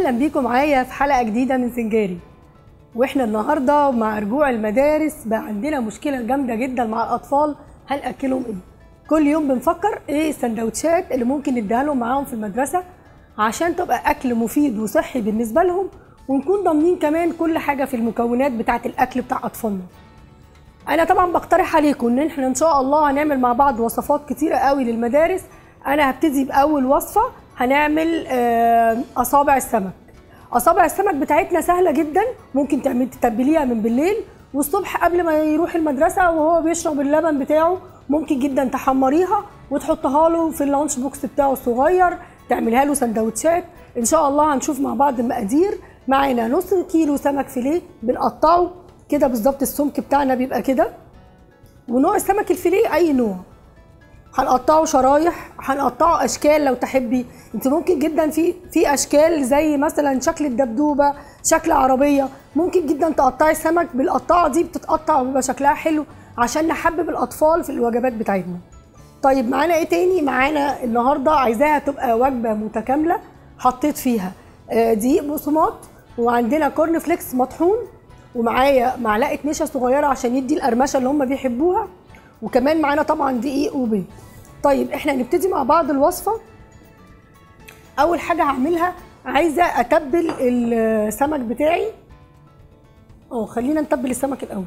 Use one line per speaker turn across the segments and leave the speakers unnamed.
اهلا بيكم معايا في حلقه جديده من سنجاري واحنا النهارده مع رجوع المدارس بقى عندنا مشكله جامده جدا مع الاطفال هناكلهم ايه كل يوم بنفكر ايه السندوتشات اللي ممكن نديها لهم معاهم في المدرسه عشان تبقى اكل مفيد وصحي بالنسبه لهم ونكون ضامنين كمان كل حاجه في المكونات بتاعه الاكل بتاع اطفالنا انا طبعا بقترح عليكم ان احنا ان شاء الله هنعمل مع بعض وصفات كتيره قوي للمدارس انا هبتدي باول وصفه هنعمل آه، اصابع السمك اصابع السمك بتاعتنا سهله جدا ممكن تعمل تتبليها من بالليل والصبح قبل ما يروح المدرسه وهو بيشرب اللبن بتاعه ممكن جدا تحمريها وتحطها له في اللانش بوكس بتاعه الصغير تعملها له سندوتشات ان شاء الله هنشوف مع بعض المقادير معانا نص كيلو سمك فيليه بنقطعه كده بالظبط السمك بتاعنا بيبقى كده ونوع السمك الفيليه اي نوع هنقطعه شرايح هنقطعه اشكال لو تحبي انت ممكن جدا في في اشكال زي مثلا شكل الدبدوبه شكل عربيه ممكن جدا تقطعي السمك بالقطاعه دي بتتقطع وبيبقى شكلها حلو عشان نحبب الاطفال في الوجبات بتاعتنا طيب معانا ايه تاني معانا النهارده عايزاها تبقى وجبه متكامله حطيت فيها آه، دقيق بقسماط وعندنا كورن فليكس مطحون ومعايا معلقه نشا صغيره عشان يدي القرمشه اللي هم بيحبوها وكمان معانا طبعا دقيق وبيض طيب احنا هنبتدي مع بعض الوصفه اول حاجه هعملها عايزه اتبل السمك بتاعي اه خلينا نتبل السمك الاول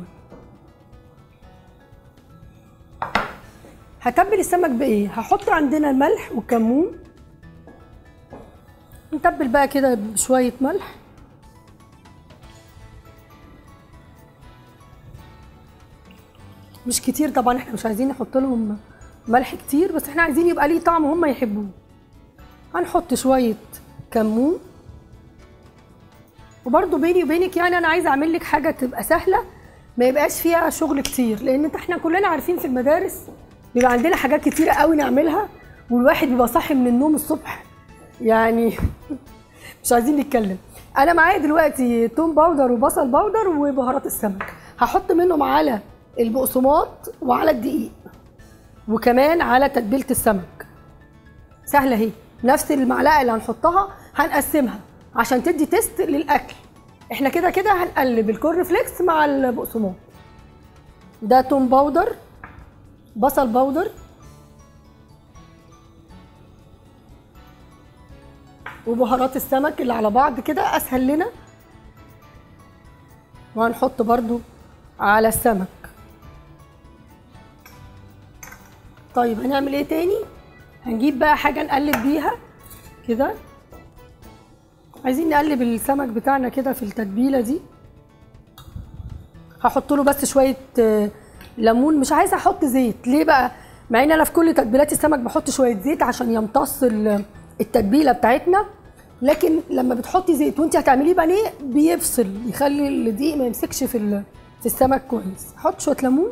هتبل السمك بايه هحط عندنا الملح والكمون نتبل بقى كده بشويه ملح مش كتير طبعا احنا مش عايزين نحط لهم ملح كتير بس احنا عايزين يبقى ليه طعم هم يحبوه هنحط شويه كمون وبرده بيني وبينك يعني انا عايزه اعمل لك حاجه تبقى سهله ما يبقاش فيها شغل كتير لان انت احنا كلنا عارفين في المدارس بيبقى عندنا حاجات كتيره قوي نعملها والواحد بيبقى صاحي من النوم الصبح يعني مش عايزين نتكلم انا معايا دلوقتي توم باودر وبصل باودر وبهارات السمك هحط منهم على البقسماط وعلى الدقيق وكمان على تتبيله السمك سهله اهي نفس المعلقه اللي هنحطها هنقسمها عشان تدي تيست للاكل احنا كده كده هنقلب الكورن فليكس مع البقسماط ده توم باودر بصل باودر وبهارات السمك اللي على بعض كده اسهل لنا وهنحط برضو على السمك طيب هنعمل ايه تاني هنجيب بقى حاجه نقلب بيها كده عايزين نقلب السمك بتاعنا كده في التتبيله دي هحط له بس شويه آه، ليمون مش عايزه احط زيت ليه بقى مع ان انا في كل تتبيلات السمك بحط شويه زيت عشان يمتص ال- التتبيله بتاعتنا لكن لما بتحطي زيت وانت هتعمليه بانيه بيفصل يخلي الدقيق ما يمسكش في ال- في السمك كويس حط شويه ليمون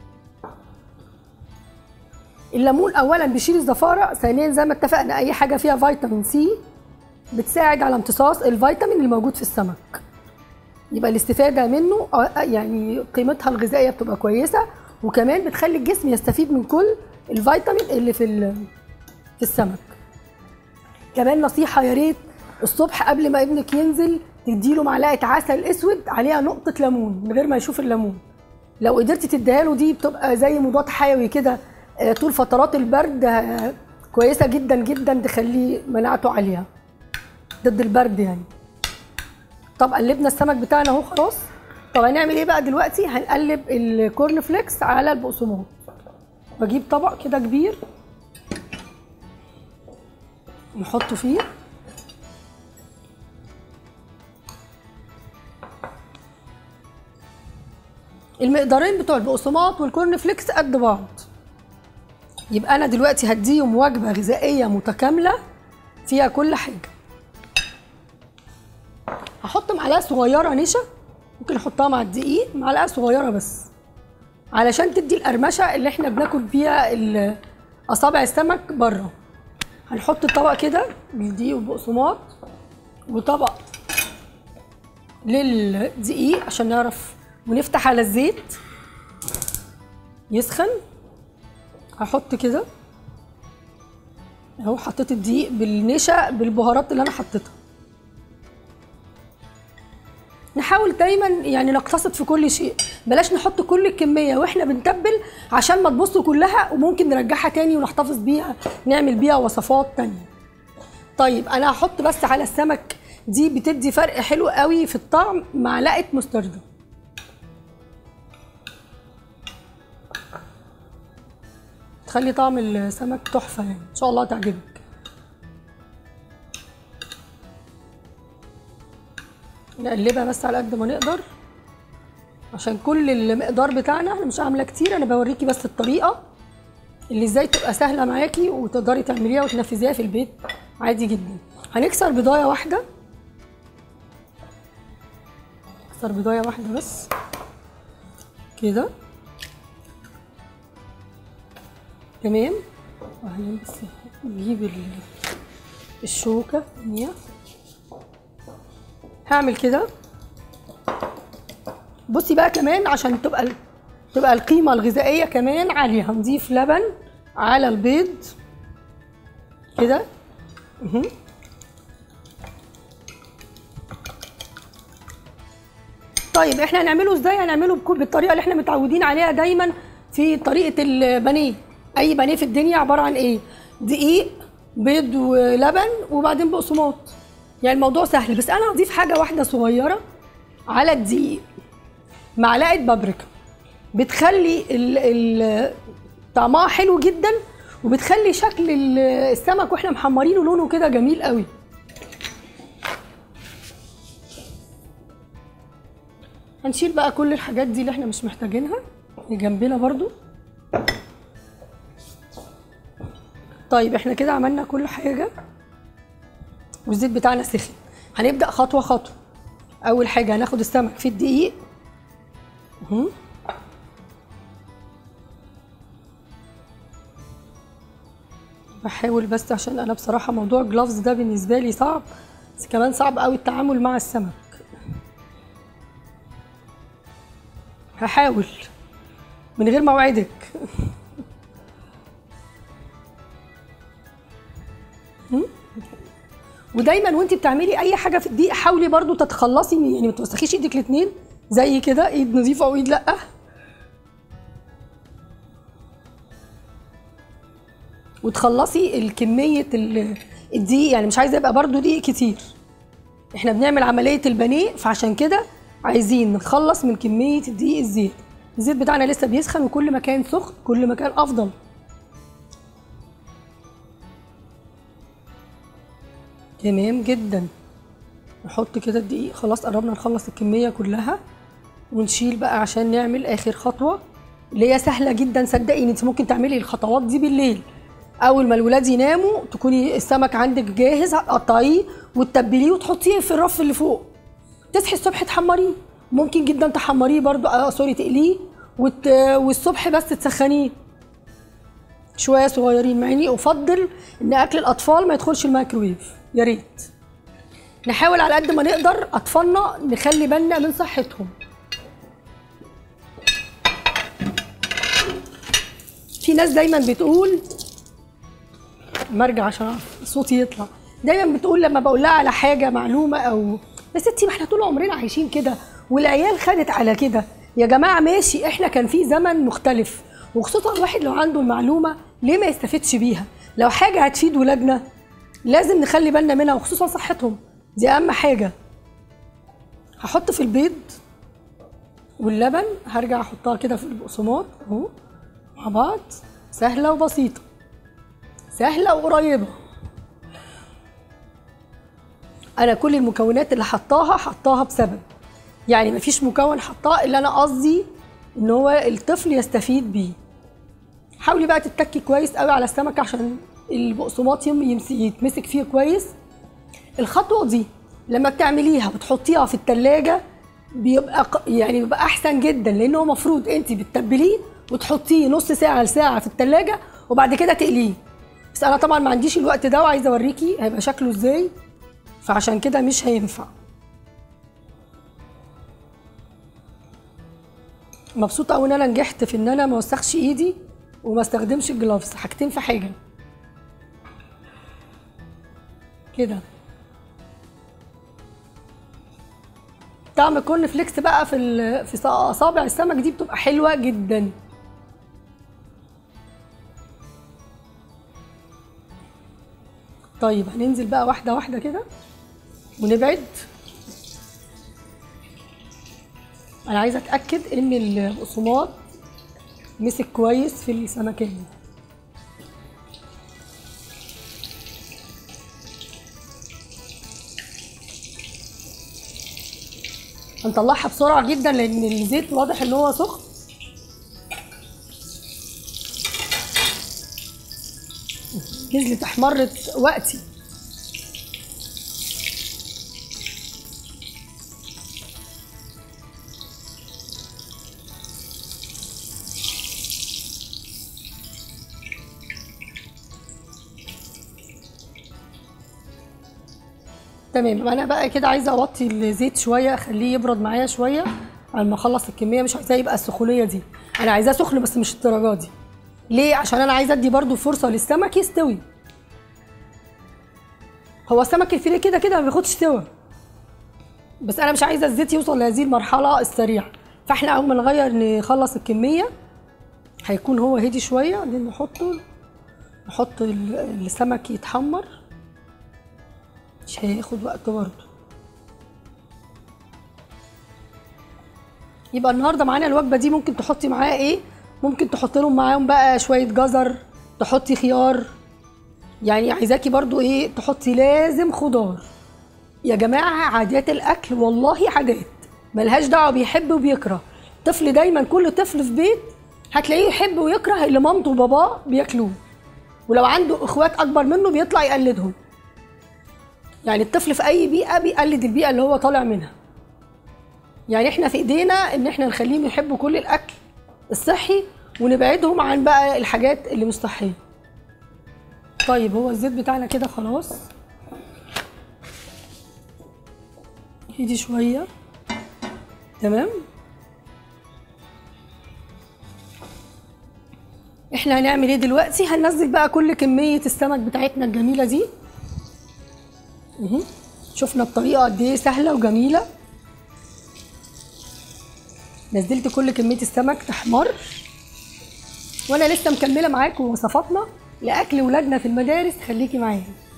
الليمون اولا بيشيل الزفاره ثانيا زي ما اتفقنا اي حاجه فيها فيتامين سي بتساعد على امتصاص الفيتامين اللي موجود في السمك يبقى الاستفاده منه آه، يعني قيمتها الغذائيه بتبقى كويسه وكمان بتخلي الجسم يستفيد من كل الفيتامين اللي في ال- في السمك كمان نصيحه يا ريت الصبح قبل ما ابنك ينزل تديله معلقه عسل اسود عليها نقطه ليمون من غير ما يشوف الليمون لو قدرتي تديها له دي بتبقى زي مضاد حيوي كده آه، طول فترات البرد آه، كويسه جدا جدا تخليه مناعته عاليه ضد البرد يعني طب قلبنا السمك بتاعنا اهو خلاص طب هنعمل ايه بقى دلوقتي هنقلب الكورن فليكس على البقسماط بجيب طبق كده كبير نحطه فيه المقدارين بتوع البقسماط والكورن فليكس قد بعض يبقى انا دلوقتي هديهم وجبه غذائيه متكامله فيها كل حاجه هحط معلقه صغيره نشا ممكن احطها مع الدقيق معلقه صغيره بس علشان تدي القرمشه اللي احنا بناكل بيها ال- اصابع السمك بره هنحط طبق كده بالدقيق والبقسماط وطبق للدقيق عشان نعرف ونفتح على الزيت يسخن هحط كده اهو حطيت الدقيق بالنشا بالبهارات اللي انا حطيتها نحاول دايما يعني نقتصد في كل شيء بلاش نحط كل الكميه واحنا بنتبل عشان ما تبص كلها وممكن نرجعها تاني ونحتفظ بيها نعمل بيها وصفات تانية طيب انا هحط بس على السمك دي بتدي فرق حلو قوي في الطعم معلقه مستردة تخلي طعم السمك تحفه يعني ان شاء الله تعجبك نقلبها بس على قد ما نقدر عشان كل المقدار بتاعنا احنا مش عامله كتير انا بوريكي بس الطريقه اللي ازاي تبقى سهله معاكي وتقدري تعمليها وتنفذيها في البيت عادي جدا هنكسر بضايه واحده نكسر بضايه واحده بس كده تمام وبعدين بس نجيب ال- الشوكه الثانيه هعمل كده بصي بقى كمان عشان تبقى ال- تبقى القيمة الغذائية كمان عالية هنضيف لبن على البيض كده مهم. طيب احنا هنعمله ازاي هنعمله بكل بالطريقة اللي احنا متعودين عليها دايما في طريقة البانيه اي بانيه في الدنيا عبارة عن ايه دقيق بيض ولبن وبعدين بقسماط يعني الموضوع سهل بس انا هضيف حاجة واحدة صغيرة على الدقيق معلقه بابريكا بتخلي ال ال طعمها حلو جدا وبتخلي شكل ال- السمك واحنا محمرينه لونه كده جميل قوي هنشيل بقى كل الحاجات دي اللي احنا مش محتاجينها اللي جنبنا برضو طيب احنا كده عملنا كل حاجه والزيت بتاعنا سخن هنبدا خطوه خطوه اول حاجه هناخد السمك في الدقيق مهم. بحاول بس عشان انا بصراحه موضوع الجلافز ده بالنسبه لي صعب بس كمان صعب قوي التعامل مع السمك هحاول من غير ما اوعدك هم؟ ودايما وانت بتعملي اي حاجه في الدقيق حاولي برضو تتخلصي من يعني ما توسخيش ايدك الاثنين زي كده ايد نظيفه وايد لا وتخلصي الكميه ال- الدقيق يعني مش عايزه يبقى برضو دقيق كتير احنا بنعمل عمليه البانيه فعشان كده عايزين نخلص من كميه الدقيق الزيت الزيت بتاعنا لسه بيسخن وكل ما كان سخن كل ما كان افضل تمام جدا نحط كده الدقيق خلاص قربنا نخلص الكميه كلها ونشيل بقى عشان نعمل اخر خطوه اللي هي سهله جدا صدقيني انت ممكن تعملي الخطوات دي بالليل اول ما الولاد يناموا تكوني السمك عندك جاهز هتقطعيه وتتبليه وتحطيه في الرف اللي فوق تصحي الصبح تحمريه ممكن جدا تحمريه برضو آه سوري تقليه وت... والصبح بس تسخنيه شويه صغيرين مع اني افضل ان اكل الاطفال ما يدخلش الميكرويف يا ريت نحاول على قد ما نقدر اطفالنا نخلي بالنا من صحتهم في ناس دايما بتقول مرجع عشان صوتي يطلع دايما بتقول لما بقول لها على حاجه معلومه او يا ستي ما احنا طول عمرنا عايشين كده والعيال خدت على كده يا جماعه ماشي احنا كان في زمن مختلف وخصوصا الواحد لو عنده المعلومه ليه ما يستفدش بيها لو حاجه هتفيد ولادنا لازم نخلي بالنا منها وخصوصا صحتهم دي اهم حاجه هحط في البيض واللبن هرجع احطها كده في البقسماط اهو مع بعض سهله وبسيطه سهله وقريبه انا كل المكونات اللي حطاها حطاها بسبب يعني مفيش مكون حطاه اللي انا قصدي ان هو الطفل يستفيد بيه حاولي بقى تتكي كويس قوي على السمك عشان البقسماط يم- يمس- يتمسك فيه كويس الخطوه دي لما بتعمليها وتحطيها في التلاجة بيبقى ق- يعني بيبقى احسن جدا لان هو المفروض انت بتتبليه وتحطيه نص ساعه لساعه في التلاجة وبعد كده تقليه بس انا طبعا ما عنديش الوقت ده وعايزه اوريكي هيبقى شكله ازاي فعشان كده مش هينفع مبسوطه قوي ان انا نجحت في ان انا ما اوسخش ايدي وما استخدمش الجلافز حاجتين في حاجه كده طعم الكورن فليكس بقى في ال- في اصابع السمك دي بتبقى حلوه جدا طيب هننزل بقى واحده واحده كده ونبعد انا عايزه اتاكد ان البقسماط مسك كويس في السمكيه هنطلعها بسرعه جدا لان الزيت واضح ان هو سخن نزلت احمرت وقتي تمام انا بقى كده عايزه اوطي الزيت شويه اخليه يبرد معايا شويه على ما اخلص الكميه مش عايزاه يبقى السخونيه دي انا عايزاه سخن بس مش الدرجه دي ليه عشان انا عايزه ادي برده فرصه للسمك يستوي هو السمك الفيليه كده كده ما بياخدش سوا بس انا مش عايزه الزيت يوصل لهذه المرحله السريعه فاحنا اول ما نغير نخلص الكميه هيكون هو هدي شويه بعدين نحطه نحط ال- السمك يتحمر مش هياخد وقت برضه يبقى النهارده معانا الوجبه دي ممكن تحطي معاها ايه ممكن تحط لهم معاهم بقى شويه جزر تحطي خيار يعني عايزاكي برضو ايه تحطي لازم خضار يا جماعه عادات الاكل والله عادات ملهاش دعوه بيحب وبيكره طفل دايما كل طفل في بيت هتلاقيه يحب ويكره اللي مامته وباباه بياكلوه ولو عنده اخوات اكبر منه بيطلع يقلدهم يعني الطفل في اي بيئه بيقلد البيئه اللي هو طالع منها يعني احنا في ايدينا ان احنا نخليهم يحبوا كل الاكل الصحي ونبعدهم عن بقى الحاجات اللي مش صحيه طيب هو الزيت بتاعنا كده خلاص هدي شويه تمام احنا هنعمل ايه دلوقتي هننزل بقى كل كميه السمك بتاعتنا الجميله دي مهم. شفنا الطريقه قد ايه سهله وجميله نزلت كل كميه السمك تحمر وانا لسه مكمله معاكم وصفاتنا لاكل ولادنا في المدارس خليكي معايا